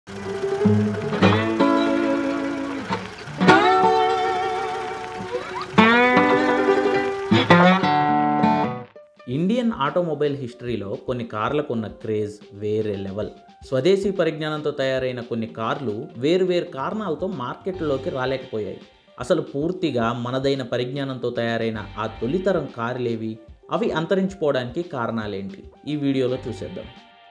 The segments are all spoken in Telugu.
ఇండియన్ ఆటోమొబైల్ హిస్టరీలో కొన్ని కార్లకు ఉన్న క్రేజ్ వేరే లెవెల్ స్వదేశీ పరిజ్ఞానంతో తయారైన కొన్ని కార్లు వేరు వేరు కారణాలతో మార్కెట్లోకి రాలేకపోయాయి అసలు పూర్తిగా మనదైన పరిజ్ఞానంతో తయారైన ఆ తొలితరం కార్లేవి అవి అంతరించిపోవడానికి కారణాలేంటి ఈ వీడియోలో చూసేద్దాం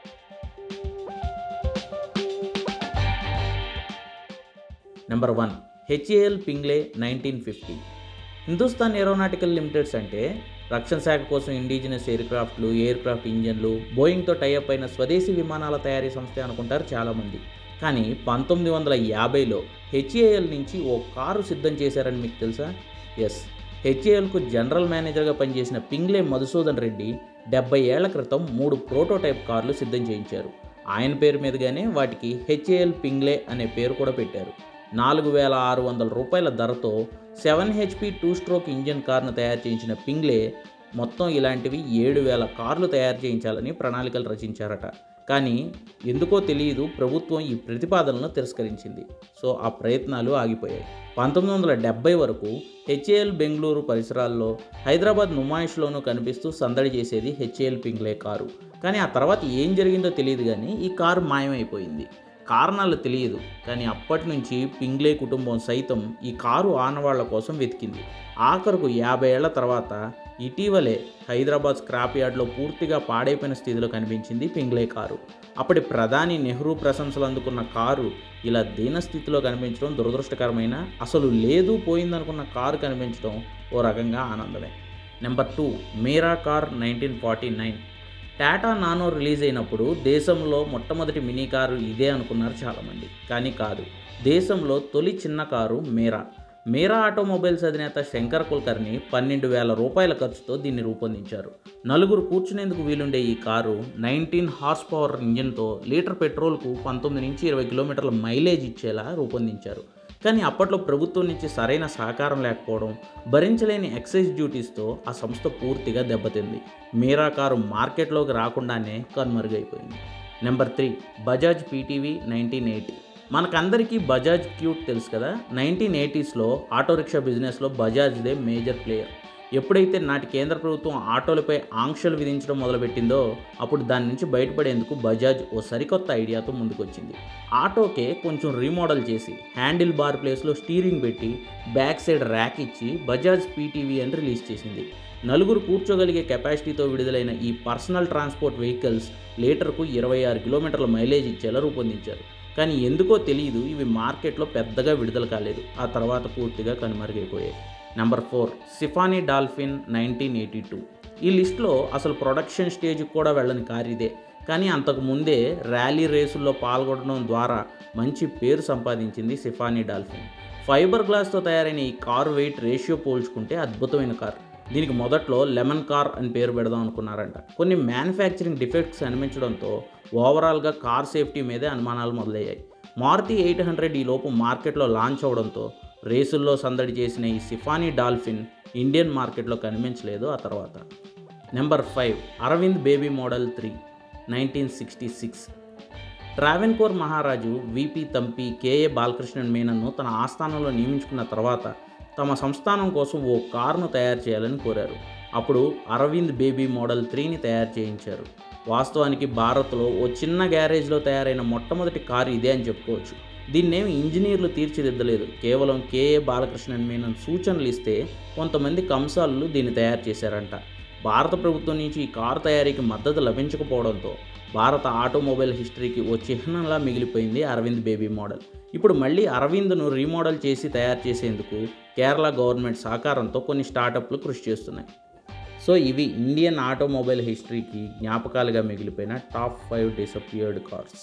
number one HAL Pingle nineteen fifty Hindustan aeronautical limiteds అంటే రక్షణ శాఖ కోసం ఇండిజినస్ ఎయిర్ క్రాఫ్ట్లు ఎయిర్ క్రాఫ్ట్ ఇంజన్లు బోయింగ్తో టైఅప్ అయిన స్వదేశీ విమానాల తయారీ సంస్థ అనుకుంటారు చాలామంది కానీ పంతొమ్మిది వందల యాభైలో హెచ్ఏఎల్ నుంచి ఓ కారు సిద్ధం చేశారని మీకు తెలుసా ఎస్ హెచ్ఏఎల్కు జనరల్ మేనేజర్గా పనిచేసిన పింగ్లే మధుసూదన్ రెడ్డి డెబ్బై ఏళ్ల క్రితం మూడు ప్రోటోటైప్ కార్లు సిద్ధం చేయించారు ఆయన పేరు మీదుగానే వాటికి హెచ్ఏఎల్ పింగ్లే అనే పేరు కూడా పెట్టారు నాలుగు వేల ఆరు వందల రూపాయల ధరతో seven HP two stroke engine కార్ను తయారు చేయించిన పింగ్లే మొత్తం ఇలాంటివి ఏడు వేల కార్లు తయారు చేయించాలని ప్రణాళికలు రచించారట కానీ ఎందుకో తెలియదు ప్రభుత్వం ఈ ప్రతిపాదనలను తిరస్కరించింది సో ఆ ప్రయత్నాలు ఆగిపోయాయి పంతొమ్మిది వందల డెబ్బై వరకు హెచ్ఏఎల్ బెంగళూరు పరిసరాల్లో హైదరాబాద్ నుమాయిష్లోనూ కనిపిస్తూ సందడి చేసేది హెచ్ఏఎల్ పింగ్లే కారు కానీ ఆ తర్వాత ఏం జరిగిందో తెలియదు కానీ ఈ కారు మాయమైపోయింది కారణాలు తెలియదు కానీ అప్పటి నుంచి పింగ్లే కుటుంబం సైతం ఈ కారు ఆనవాళ్ల కోసం వెతికింది ఆఖరుకు యాభై ఏళ్ల తర్వాత ఇటీవలే హైదరాబాద్ స్క్రాప్ యార్డ్లో పూర్తిగా పాడైపోయిన స్థితిలో కనిపించింది పింగ్లే కారు అప్పటి ప్రధాని నెహ్రూ ప్రశంసలు అందుకున్న కారు ఇలా దీనస్థితిలో కనిపించడం దురదృష్టకరమైన అసలు లేదు పోయిందనుకున్న కారు కనిపించడం ఓ రకంగా ఆనందమే number two Meera car nineteen forty nine Tata Nano release అయినప్పుడు దేశంలో మొట్టమొదటి మినీ కారు ఇదే అనుకున్నారు చాలామంది కానీ కాదు దేశంలో తొలి చిన్న కారు మేరా మేరా ఆటోమొబైల్స్ అధినేత శంకర్ కుల్కర్ని పన్నెండు వేల రూపాయల ఖర్చుతో దీన్ని రూపొందించారు నలుగురు కూర్చునేందుకు వీలుండే ఈ కారు నైన్టీన్ హార్స్ పవర్ ఇంజిన్తో లీటర్ పెట్రోల్కు పంతొమ్మిది నుంచి ఇరవై కిలోమీటర్ల మైలేజ్ ఇచ్చేలా రూపొందించారు కానీ అప్పట్లో ప్రభుత్వం నుంచి సరైన సహకారం లేకపోవడం భరించలేని ఎక్సైజ్ డ్యూటీస్తో ఆ సంస్థ పూర్తిగా దెబ్బతింది మీరా కారు మార్కెట్లోకి రాకుండానే కనుమరుగైపోయింది number three Bajaj PTV nineteen eighty మనకందరికీ బజాజ్ క్యూట్ తెలుసు కదా నైన్టీన్ ఎయిటీస్లో ఆటో రిక్షా బిజినెస్లో బజాజ్దే మేజర్ ప్లేయర్ ఎప్పుడైతే నాటి కేంద్ర ప్రభుత్వం ఆటోలపై ఆంక్షలు విధించడం మొదలుపెట్టిందో అప్పుడు దాని నుంచి బయటపడేందుకు బజాజ్ ఓ సరికొత్త ఐడియాతో ముందుకొచ్చింది ఆటోకే కొంచెం రీమోడల్ చేసి హ్యాండిల్ బార్ ప్లేస్లో స్టీరింగ్ పెట్టి బ్యాక్ సైడ్ ర్యాక్ ఇచ్చి బజాజ్ పీటీవీ అని రిలీజ్ చేసింది నలుగురు కూర్చోగలిగే కెపాసిటీతో విడుదలైన ఈ పర్సనల్ ట్రాన్స్పోర్ట్ వెహికల్స్ లీటర్కు ఇరవై ఆరు కిలోమీటర్ల మైలేజ్ ఇచ్చేలా రూపొందించారు కానీ ఎందుకో తెలియదు ఇవి మార్కెట్లో పెద్దగా విడుదల కాలేదు ఆ తర్వాత పూర్తిగా కనుమరుగైపోయాయి number four Sipani Dolphin nineteen eighty two ఈ లిస్ట్లో అసలు ప్రొడక్షన్ స్టేజ్కి కూడా వెళ్ళని కార్ ఇదే కానీ అంతకు ముందే ర్యాలీ రేసుల్లో పాల్గొనడం ద్వారా మంచి పేరు సంపాదించింది సిఫానీ డాల్ఫిన్ ఫైబర్ గ్లాస్తో తయారైన ఈ కారు వెయిట్ రేషియో పోల్చుకుంటే అద్భుతమైన కార్ దీనికి మొదట్లో లెమన్ కార్ అని పేరు పెడదాం అనుకున్నారంట కొన్ని మ్యానుఫ్యాక్చరింగ్ డిఫెక్ట్స్ అనిపించడంతో ఓవరాల్గా కార్ సేఫ్టీ మీదే అనుమానాలు మొదలయ్యాయి మారుతి ఎయిట్ హండ్రెడ్ ఈ లోపు మార్కెట్లో లాంచ్ అవడంతో రేసుల్లో సందడి చేసిన ఈ సిఫానీ డాల్ఫిన్ ఇండియన్ మార్కెట్లో కనిపించలేదు ఆ తర్వాత number five Aravind baby model three nineteen sixty six Travancore మహారాజు విపి తంపి కేఏ బాలకృష్ణన్ మేనన్ను తన ఆస్థానంలో నియమించుకున్న తర్వాత తమ సంస్థానం కోసం ఓ కారును తయారు చేయాలని కోరారు అప్పుడు అరవింద్ బేబీ మోడల్ త్రీని తయారు చేయించారు వాస్తవానికి భారత్లో ఓ చిన్న గ్యారేజ్లో తయారైన మొట్టమొదటి కారు ఇదే అని చెప్పుకోవచ్చు దీన్నేమి ఇంజనీర్లు తీర్చిదిద్దలేదు కేవలం కేఏ బాలకృష్ణన్ మీనన్ సూచనలు ఇస్తే కొంతమంది కంసాలు దీన్ని తయారు చేశారంట భారత ప్రభుత్వం నుంచి ఈ కారు తయారీకి మద్దతు లభించకపోవడంతో భారత ఆటోమొబైల్ హిస్టరీకి ఓ చిహ్నంలా మిగిలిపోయింది అరవింద్ బేబీ మోడల్ ఇప్పుడు మళ్ళీ అరవింద్ను రీమోడల్ చేసి తయారు చేసేందుకు కేరళ గవర్నమెంట్ సహకారంతో కొన్ని స్టార్టప్లు కృషి చేస్తున్నాయి సో ఇవి ఇండియన్ ఆటోమొబైల్ హిస్టరీకి జ్ఞాపకాలుగా మిగిలిపోయిన top five disappeared cars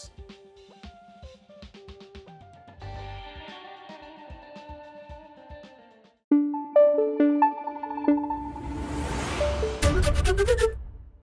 Thank you.